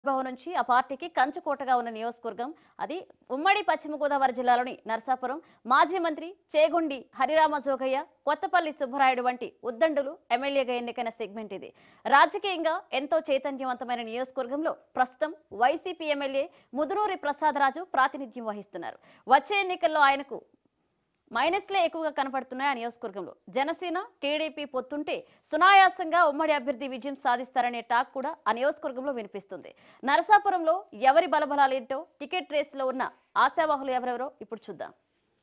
భవన్ నుంచి ఆ పార్టీకి కంచుకోటగా ఉన్న నియోజకవర్గం అది ఉమ్మడి పశ్చిమ గోదావరి జిల్లాలోని నర్సాపురం మాజీ మంత్రి చేగుండి హరిరామ జోగయ్య కొత్తపల్లి సుబ్బరాయుడు వంటి ఉద్దండులు ఎమ్మెల్యేగా ఎన్నికైన సెగ్మెంట్ ఇది రాజకీయంగా ఎంతో చైతన్యవంతమైన నియోజకవర్గంలో ప్రస్తుతం వైసీపీ ఎమ్మెల్యే ముదునూరి ప్రసాదరాజు ప్రాతినిధ్యం వహిస్తున్నారు వచ్చే ఎన్నికల్లో ఆయనకు మైనస్లే ఎక్కువగా కనపడుతున్నాయి ఆ నియోజకవర్గంలో జనసేన టీడీపీ పొత్తుంటే సునాయాసంగా ఉమ్మడి అభ్యర్థి విజయం సాధిస్తారనే టాక్ కూడా ఆ నియోజకవర్గంలో వినిపిస్తుంది నరసాపురంలో ఎవరి బలబలాలేంటో టికెట్ రేసులో ఉన్న ఆశావాహులు ఎవరెవరో ఇప్పుడు చూద్దాం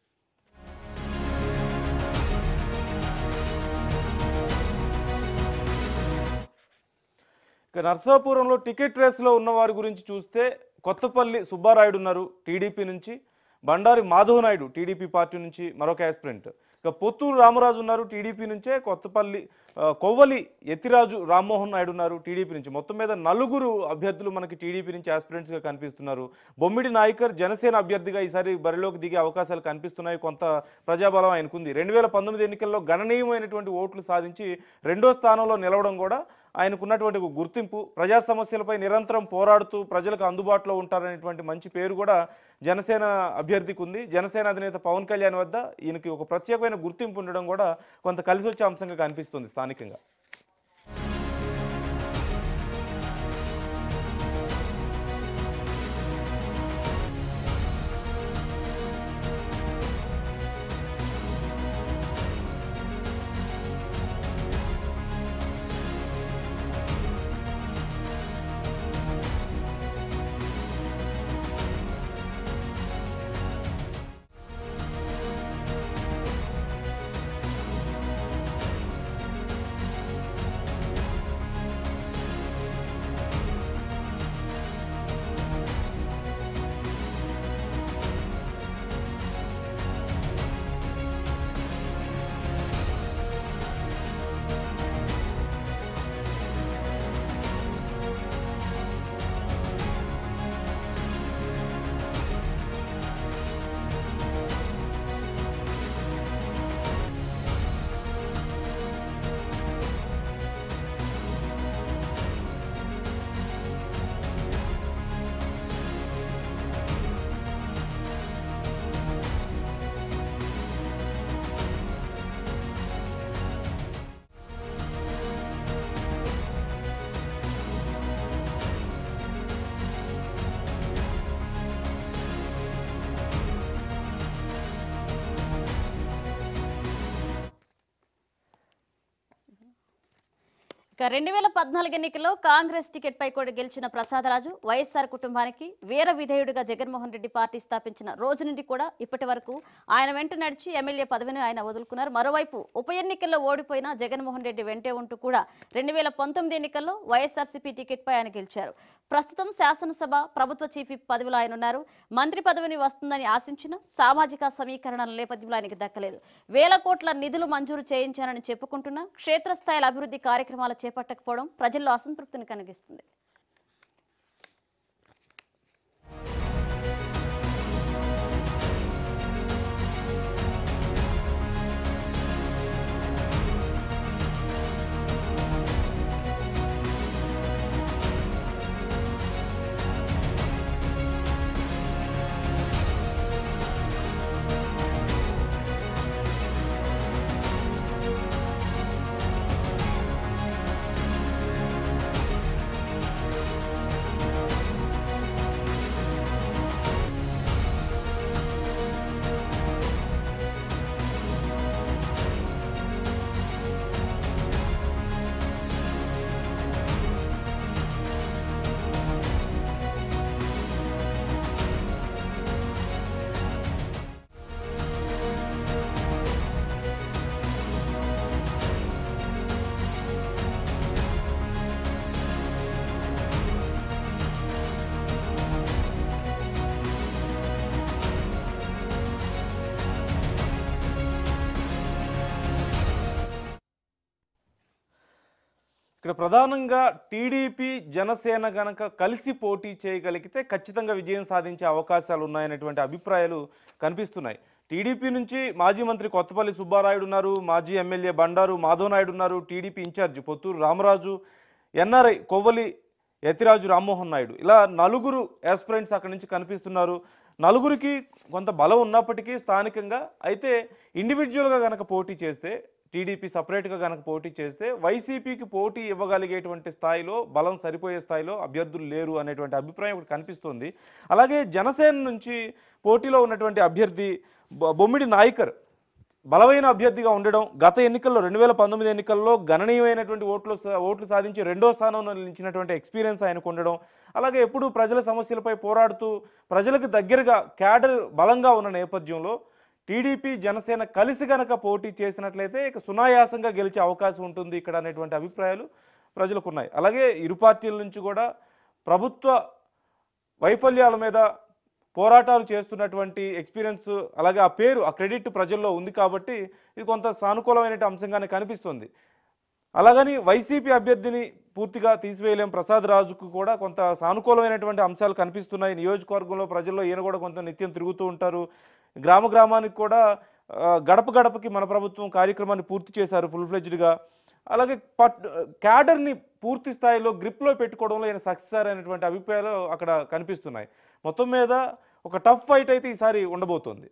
ఇక నర్సాపురంలో టికెట్ రేస్లో ఉన్న వారి గురించి చూస్తే కొత్తపల్లి సుబ్బారాయుడు ఉన్నారు టీడీపీ నుంచి బండారి మాధవ్ నాయుడు టీడీపీ పార్టీ నుంచి మరొక యాస్పిరెంట్ ఇక పొత్తూరు రామరాజు ఉన్నారు టీడీపీ నుంచే కొత్తపల్లి ఆ, కొవ్వలి ఎత్తిరాజు రామ్మోహన్ నాయుడు ఉన్నారు టీడీపీ నుంచి మొత్తం మీద నలుగురు అభ్యర్థులు మనకి టీడీపీ నుంచి ఆస్పిరెంట్స్గా కనిపిస్తున్నారు బొమ్మిడి నాయకర్ జనసేన అభ్యర్థిగా ఈసారి బరిలోకి దిగే అవకాశాలు కనిపిస్తున్నాయి కొంత ప్రజాబలం ఆయనకుంది రెండు వేల పంతొమ్మిది ఎన్నికల్లో గణనీయమైనటువంటి ఓట్లు సాధించి రెండో స్థానంలో నిలవడం కూడా ఆయనకున్నటువంటి ఒక గుర్తింపు ప్రజా సమస్యలపై నిరంతరం పోరాడుతూ ప్రజలకు అందుబాటులో ఉంటారనేటువంటి మంచి పేరు కూడా జనసేన అభ్యర్థికి ఉంది జనసేన అధినేత పవన్ కళ్యాణ్ వద్ద ఈయనకి ఒక ప్రత్యేకమైన గుర్తింపు ఉండడం కూడా కొంత కలిసి వచ్చే అంశంగా కనిపిస్తుంది స్థానికంగా ఇక రెండు వేల పద్నాలుగు ఎన్నికల్లో కాంగ్రెస్ టికెట్ పై కూడా గెలిచిన ప్రసాదరాజు వైఎస్ఆర్ కుటుంబానికి వీర విధేయుడిగా జగన్మోహన్ రెడ్డి పార్టీ స్థాపించిన రోజు నుండి కూడా ఇప్పటి వరకు ఆయన వెంట నడిచి ఎమ్మెల్యే పదవిని ఆయన వదులుకున్నారు మరోవైపు ఉప ఎన్నికల్లో ఓడిపోయిన జగన్మోహన్ రెడ్డి వెంటే ఉంటూ కూడా రెండు వేల పంతొమ్మిది ఎన్నికల్లో వైఎస్ఆర్సీపీ టికెట్ పై ఆయన గెలిచారు ప్రస్తుతం శాసనసభ ప్రభుత్వ చీఫ్ విప్ పదవిలో ఆయన ఉన్నారు మంత్రి పదవిని వస్తుందని ఆశించిన సామాజిక సమీకరణల నేపథ్యంలో ఆయనకి దక్కలేదు వేల కోట్ల నిధులు మంజూరు చేయించానని చెప్పుకుంటున్నా క్షేత్రస్థాయిల అభివృద్ధి కార్యక్రమాలు చేపట్టకపోవడం ప్రజల్లో అసంతృప్తిని కలిగిస్తుంది ఇక్కడ ప్రధానంగా టీడీపీ జనసేన గనక కలిసి పోటీ చేయగలిగితే ఖచ్చితంగా విజయం సాధించే అవకాశాలు ఉన్నాయనేటువంటి అభిప్రాయాలు కనిపిస్తున్నాయి టీడీపీ నుంచి మాజీ మంత్రి కొత్తపల్లి సుబ్బారాయుడు ఉన్నారు మాజీ ఎమ్మెల్యే బండారు మాధవ్ నాయుడు ఉన్నారు టీడీపీ ఇన్ఛార్జ్ పొత్తూరు రామరాజు ఎన్ఆర్ఐ కొవ్వలి యతిరాజు రామ్మోహన్ నాయుడు ఇలా నలుగురు ఆస్పిరెంట్స్ అక్కడి నుంచి కనిపిస్తున్నారు నలుగురికి కొంత బలం ఉన్నప్పటికీ స్థానికంగా అయితే ఇండివిజువల్గా కనుక పోటీ చేస్తే టీడీపీ సపరేట్గా కనుక పోటీ చేస్తే వైసీపీకి పోటీ ఇవ్వగలిగేటువంటి స్థాయిలో బలం సరిపోయే స్థాయిలో అభ్యర్థులు లేరు అనేటువంటి అభిప్రాయం ఒకటి కనిపిస్తుంది అలాగే జనసేన నుంచి పోటీలో ఉన్నటువంటి అభ్యర్థి బొ- బొమ్మిడి నాయకర్ బలమైన అభ్యర్థిగా ఉండడం గత ఎన్నికల్లో రెండు వేల పంతొమ్మిది ఎన్నికల్లో గణనీయమైనటువంటి ఓట్లు సా- ఓట్లు సాధించి రెండో స్థానంలో నిలిచినటువంటి ఎక్స్పీరియన్స్ ఆయనకు ఉండడం అలాగే ఎప్పుడు ప్రజల సమస్యలపై పోరాడుతూ ప్రజలకు దగ్గరగా క్యాడర్ బలంగా ఉన్న నేపథ్యంలో టీడీపీ జనసేన కలిసి గనక పోటీ చేసినట్లయితే ఇక సునాయాసంగా గెలిచే అవకాశం ఉంటుంది ఇక్కడ అనేటువంటి అభిప్రాయాలు ప్రజలకు ఉన్నాయి అలాగే ఇరు పార్టీల నుంచి కూడా ప్రభుత్వ వైఫల్యాల మీద పోరాటాలు చేస్తున్నటువంటి ఎక్స్పీరియన్స్ అలాగే ఆ పేరు ఆ క్రెడిట్ ప్రజల్లో ఉంది కాబట్టి ఇది కొంత సానుకూలమైన అంశంగానే కనిపిస్తుంది అలాగని వైసీపీ అభ్యర్థిని పూర్తిగా తీసివేయలేం ప్రసాద్ రాజుకు కూడా కొంత సానుకూలమైనటువంటి అంశాలు కనిపిస్తున్నాయి నియోజకవర్గంలో ప్రజల్లో ఈయన కూడా కొంత నిత్యం తిరుగుతూ ఉంటారు గ్రామ గ్రామానికి కూడా ఆ, గడప గడపకి మన ప్రభుత్వం కార్యక్రమాన్ని పూర్తి చేశారు ఫుల్ ఫ్లెజ్డ్గా అలాగే పట్ క్యాడర్ని పూర్తి స్థాయిలో గ్రిప్లో పెట్టుకోవడంలో ఈయన సక్సెస్ అనేటువంటి అభిప్రాయాలు అక్కడ కనిపిస్తున్నాయి మొత్తం మీద ఒక టఫ్ ఫైట్ అయితే ఈసారి ఉండబోతోంది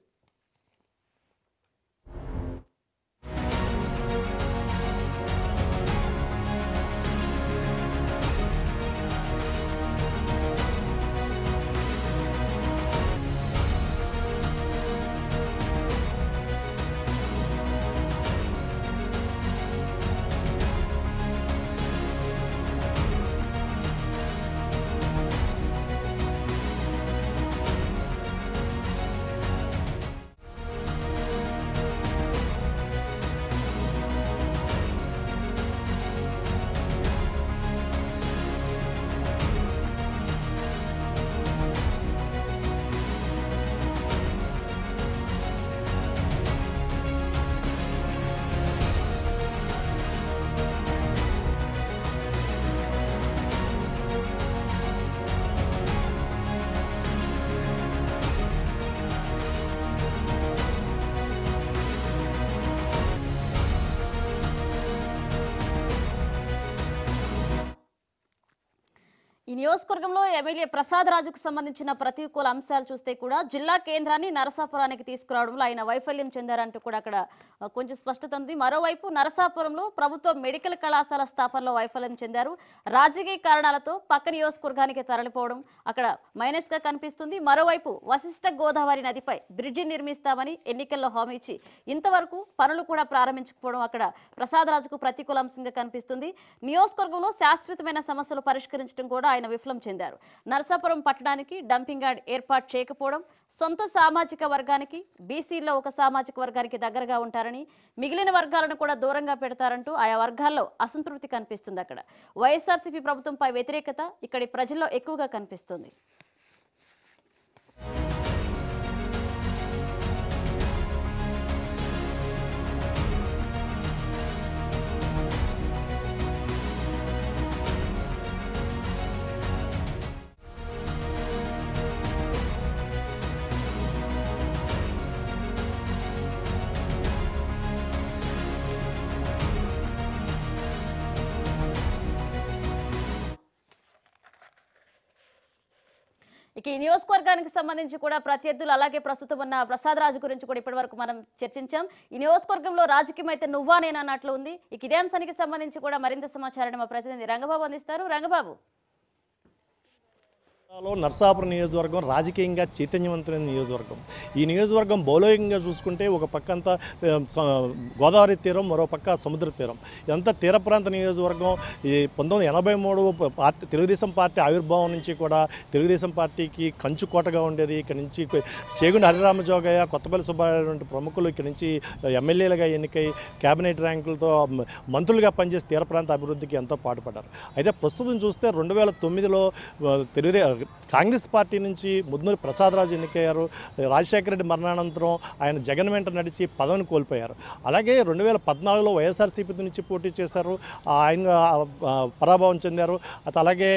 ఈ నియోజకవర్గంలో ఎమ్మెల్యే ప్రసాద్ రాజుకు సంబంధించిన ప్రతికూల అంశాలు చూస్తే కూడా జిల్లా కేంద్రాన్ని నరసాపురానికి తీసుకురావడంలో ఆయన వైఫల్యం చెందారంటూ కూడా అక్కడ ఆ, కొంచెం స్పష్టత ఉంది మరోవైపు నరసాపురంలో ప్రభుత్వ మెడికల్ కళాశాల స్థాపనలో వైఫల్యం చెందారు రాజకీయ కారణాలతో పక్క నియోజకవర్గానికి తరలిపోవడం అక్కడ మైనస్ గా కనిపిస్తుంది మరోవైపు వశిష్ఠ గోదావరి నదిపై బ్రిడ్జి నిర్మిస్తామని ఎన్నికల్లో హామీ ఇచ్చి ఇంతవరకు పనులు కూడా ప్రారంభించకపోవడం అక్కడ ప్రసాద్ రాజుకు ప్రతికూల అంశంగా కనిపిస్తుంది నియోజకవర్గంలో శాశ్వతమైన సమస్యలు పరిష్కరించడం కూడా ఆయన విఫలం చెందారు నరసాపురం పట్టణానికి డంపింగ్ యార్డ్ ఏర్పాటు చేయకపోవడం సొంత సామాజిక వర్గానికి బీసీలో ఒక సామాజిక వర్గానికి దగ్గరగా ఉంటారని మిగిలిన వర్గాలను కూడా దూరంగా పెడతారంటూ ఆయా వర్గాల్లో అసంతృప్తి కనిపిస్తుంది అక్కడ వైఎస్ఆర్సీపీ ప్రభుత్వంపై వ్యతిరేకత ఇక్కడి ప్రజల్లో ఎక్కువగా కనిపిస్తుంది ఇక ఈ నియోజకవర్గానికి సంబంధించి కూడా ప్రత్యర్థులు అలాగే ప్రస్తుతం ఉన్న ప్రసాద్ రాజు గురించి కూడా ఇప్పటివరకు మనం చర్చించాం ఈ నియోజకవర్గంలో రాజకీయం అయితే నువ్వా నేను అన్నట్లు ఉంది ఇక ఇదే అంశానికి సంబంధించి కూడా మరింత సమాచారాన్ని మా ప్రతినిధి రంగబాబు అందిస్తారు రంగబాబు లో నర్సాపురం నియోజకవర్గం రాజకీయంగా చైతన్యవంతమైన నియోజకవర్గం ఈ నియోజకవర్గం భౌగోళికంగా చూసుకుంటే ఒక పక్క అంతా ఆ, స- గోదావరి తీరం మరో పక్క సముద్ర తీరం ఇదంతా తీర ప్రాంత నియోజకవర్గం ఈ పంతొమ్మిది ఎనభై మూడు పార్టీ తెలుగుదేశం పార్టీ ఆవిర్భావం నుంచి కూడా తెలుగుదేశం పార్టీకి కంచుకోటగా ఉండేది ఇక్కడ నుంచి కొ- చేగుండి హరిరామజోగయ్య కొత్తపల్లి సుబ్బారావు వంటి ప్రముఖులు ఇక్కడ నుంచి ఎమ్మెల్యేలుగా ఎన్నికై కేబినెట్ ర్యాంకులతో మ- మంత్రులుగా పనిచేసి తీర ప్రాంత అభివృద్ధికి ఎంతో పాటుపడ్డారు అయితే ప్రస్తుతం చూస్తే రెండు వేల తొమ్మిదిలో తెలుగుదే కాంగ్రెస్ పార్టీ నుంచి ముద్నూరి ప్రసాదరాజు ఎన్నికయ్యారు రాజశేఖర రెడ్డి మరణానంతరం ఆయన జగన్ వెంట నడిచి పదవిని కోల్పోయారు అలాగే రెండు వేల పద్నాలుగులో వైఎస్ఆర్సీపీ నుంచి పోటీ చేశారు ఆయన ఆ, పరాభవం చెందారు అత అలాగే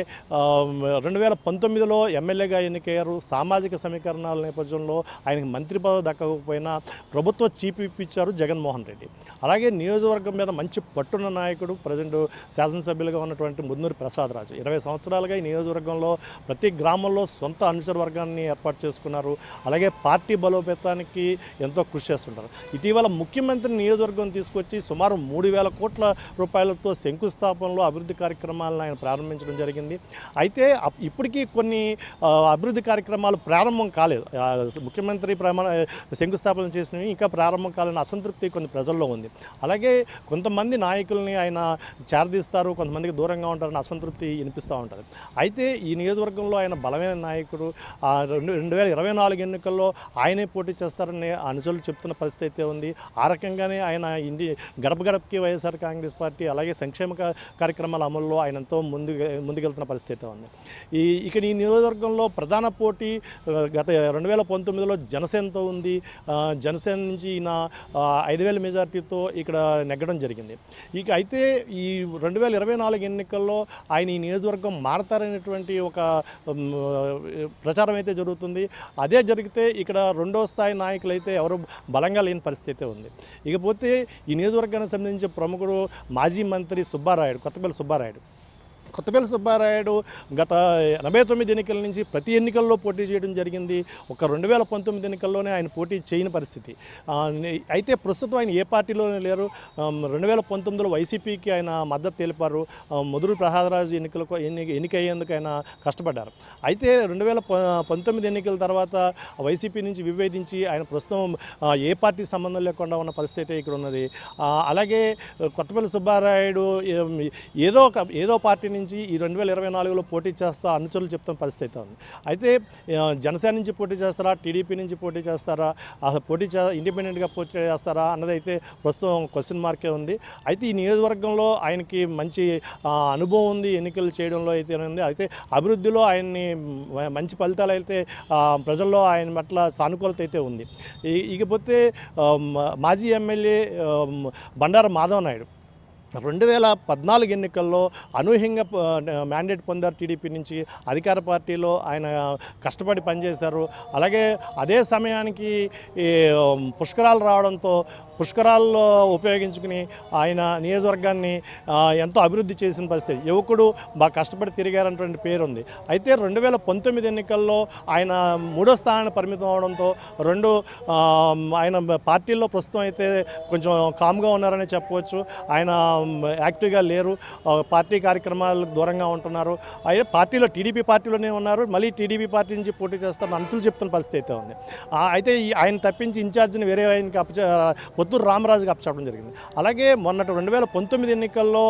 రెండు వేల పంతొమ్మిదిలో ఎమ్మెల్యేగా ఎన్నికయ్యారు సామాజిక సమీకరణాల నేపథ్యంలో ఆయనకి మంత్రి పదవి దక్కకపోయినా ప్రభుత్వ చీఫ్ ఇప్పించారు జగన్మోహన్ రెడ్డి అలాగే నియోజకవర్గం మీద మంచి పట్టున్న నాయకుడు ప్రజెంట్ శాసనసభ్యులుగా ఉన్నటువంటి ముద్నూరి ప్రసాదరాజు ఇరవై సంవత్సరాలుగా ఈ నియోజకవర్గంలో ప్రతి గ్రామంలో సొంత అనుచర వర్గాన్ని ఏర్పాటు చేసుకున్నారు అలాగే పార్టీ బలోపేతానికి ఎంతో కృషి చేస్తుంటారు ఇటీవల ముఖ్యమంత్రి నియోజకవర్గం తీసుకొచ్చి సుమారు మూడు వేల కోట్ల రూపాయలతో శంకుస్థాపనలో అభివృద్ధి కార్యక్రమాలను ఆయన ప్రారంభించడం జరిగింది అయితే అప్- ఇప్పటికీ కొన్ని ఆ, అభివృద్ధి కార్యక్రమాలు ప్రారంభం కాలేదు ఆ, ముఖ్యమంత్రి ప్రమాణ శంకుస్థాపన చేసినవి ఇంకా ప్రారంభం కాలని అసంతృప్తి కొన్ని ప్రజల్లో ఉంది అలాగే కొంతమంది నాయకుల్ని ఆయన చేరదీస్తారు కొంతమందికి దూరంగా ఉంటారని అసంతృప్తి వినిపిస్తూ ఉంటుంది అయితే ఈ నియోజకవర్గంలో ఆయన బలమైన నాయకుడు ఆ రెండు రెండు వేల ఇరవై నాలుగు ఎన్నికల్లో ఆయనే పోటీ చేస్తారని అనుచరులు చెప్తున్న పరిస్థితి అయితే ఉంది ఆ రకంగానే ఆయన ఇండి గడప గడపకి వైఎస్ఆర్ కాంగ్రెస్ పార్టీ అలాగే సంక్షేమ కా- కార్యక్రమాల అమల్లో ఆయన ఎంతో ముందు ముందుకెళ్తున్న పరిస్థితి అయితే ఉంది ఈ ఇక్కడ ఈ నియోజకవర్గంలో ప్రధాన పోటీ ఆ, గత రెండు వేల పంతొమ్మిదిలో జనసేనతో ఉంది ఆ, జనసేన నుంచి ఈయన ఆ, ఐదు వేల మెజార్టీతో ఇక్కడ నెగ్గడం జరిగింది ఇక అయితే ఈ రెండు వేల ఇరవై నాలుగు ఎన్నికల్లో ఆయన ఈ నియోజకవర్గం మారతారనేటువంటి ఒక ఉమ్, ప్రచారం అయితే జరుగుతుంది అదే జరిగితే ఇక్కడ రెండో స్థాయి నాయకులు అయితే ఎవరు బలంగా లేని పరిస్థితి అయితే ఉంది ఇకపోతే ఈ నియోజకవర్గానికి సంబంధించి ప్రముఖుడు మాజీ మంత్రి సుబ్బారాయుడు కొత్తపల్లి సుబ్బారాయుడు కొత్తపల్లి సుబ్బారాయుడు గత ఎనభై తొమ్మిది ఎన్నికల నుంచి ప్రతి ఎన్నికల్లో పోటీ చేయడం జరిగింది ఒక రెండు వేల పంతొమ్మిది ఎన్నికల్లోనే ఆయన పోటీ చేయని పరిస్థితి ఆ, నే- అయితే ప్రస్తుతం ఆయన ఏ పార్టీలోనే లేరు రెండు వేల పంతొమ్మిదిలో వైసీపీకి ఆయన మద్దతు తెలిపారు ఆ, ముదురు ప్రసాదరాజు ఎన్నికలకు ఎన్ని ఎన్నికయ్యేందుకు ఆయన కష్టపడ్డారు అయితే రెండు వేల ప- పంతొమ్మిది ఎన్నికల తర్వాత వైసీపీ నుంచి విభేదించి ఆయన ప్రస్తుతం ఆ, ఏ పార్టీ సంబంధం లేకుండా ఉన్న పరిస్థితి ఇక్కడ ఉన్నది ఆ, అలాగే కొత్తపల్లి సుబ్బారాయుడు ఏం, ఏదో ఒక ఏదో పార్టీ నుంచి ఈ రెండు వేల ఇరవై నాలుగులో పోటీ చేస్తా అనుచరులు చెప్తున్న పరిస్థితి అయితే ఉంది అయితే ఆ, జనసేన నుంచి పోటీ చేస్తారా టీడీపీ నుంచి పోటీ చేస్తారా అసలు పోటీ చే ఇండిపెండెంట్గా పోటీ చేస్తారా అన్నది అయితే ప్రస్తుతం క్వశ్చన్ మార్కే ఉంది అయితే ఈ నియోజకవర్గంలో ఆయనకి మంచి ఆ, అనుభవం ఉంది ఎన్నికలు చేయడంలో అయితే ఉంది అయితే అభివృద్ధిలో ఆయన్ని మ- మంచి ఫలితాలు అయితే ఆ, ప్రజల్లో ఆయన పట్ల సానుకూలత అయితే ఉంది ఈ- ఇకపోతే ఆ, మ- మాజీ ఎమ్మెల్యే ఆ, బండారు మాధవ్ నాయుడు రెండు వేల పద్నాలుగు ఎన్నికల్లో అనూహ్యంగా ప- మ్యాండేట్ పొందారు టీడీపీ నుంచి అధికార పార్టీలో ఆయన కష్టపడి పనిచేశారు అలాగే అదే సమయానికి ఈ పుష్కరాలు రావడంతో పుష్కరాల్లో ఉపయోగించుకుని ఆయన నియోజకవర్గాన్ని ఆ, ఎంతో అభివృద్ధి చేసిన పరిస్థితి యువకుడు బాగా కష్టపడి తిరిగారన్నటువంటి పేరు ఉంది అయితే రెండు వేల పంతొమ్మిది ఎన్నికల్లో ఆయన మూడో స్థానానికి పరిమితం అవడంతో రెండు ఆ, ఆయన పార్టీల్లో ప్రస్తుతం అయితే కొంచెం కామ్గా ఉన్నారని చెప్పవచ్చు ఆయన యాక్టివ్గా లేరు ఆ, పార్టీ కార్యక్రమాలకు దూరంగా ఉంటున్నారు అయితే పార్టీలో టీడీపీ పార్టీలోనే ఉన్నారు మళ్ళీ టీడీపీ పార్టీ నుంచి పోటీ చేస్తారని అంచులు చెప్తున్న పరిస్థితి అయితే ఉంది ఆ, అయితే ఈ ఆయన తప్పించి ఇన్ఛార్జిని వేరే ఆయనకి అప్పచ పొత్తూరు రామరాజుకి అప్పచెప్పడం జరిగింది అలాగే మొన్నటి రెండు వేల పంతొమ్మిది ఎన్నికల్లో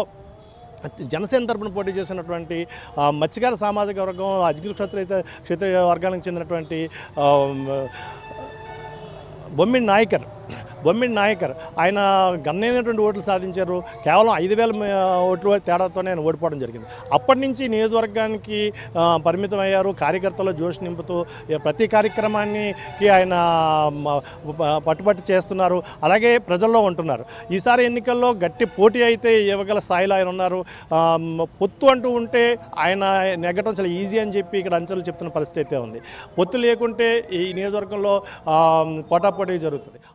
జనసేన తరపున పోటీ చేసినటువంటి ఆ, మత్స్యకార సామాజిక వర్గం అజ్ఞ క్షత్రియ క్షత్రియ వర్గానికి చెందినటువంటి ఆ, బొమ్మిడి నాయకర్ బొమ్మిడి నాయకర్ ఆయన గన్నైనటువంటి ఓట్లు సాధించారు కేవలం ఐదు వేల మే- ఓట్లు తేడాతోనే ఆయన ఓడిపోవడం జరిగింది అప్పటి నుంచి నియోజకవర్గానికి ఆ, పరిమితం అయ్యారు కార్యకర్తలు జోష్ నింపుతూ ఏ, ప్రతి కార్యక్రమానికి ఆయన మ, ప- పట్టుబట్టి చేస్తున్నారు అలాగే ప్రజల్లో ఉంటున్నారు ఈసారి ఎన్నికల్లో గట్టి పోటీ అయితే ఇవ్వగల స్థాయిలో ఆయన ఉన్నారు ఆ, మ, పొత్తు అంటూ ఉంటే ఆయన నెగ్గటం చాలా ఈజీ అని చెప్పి ఇక్కడ అంచనాలు చెప్తున్న పరిస్థితి అయితే ఉంది పొత్తు లేకుంటే ఈ నియోజకవర్గంలో ఆ, పోటాపోటీ జరుగుతుంది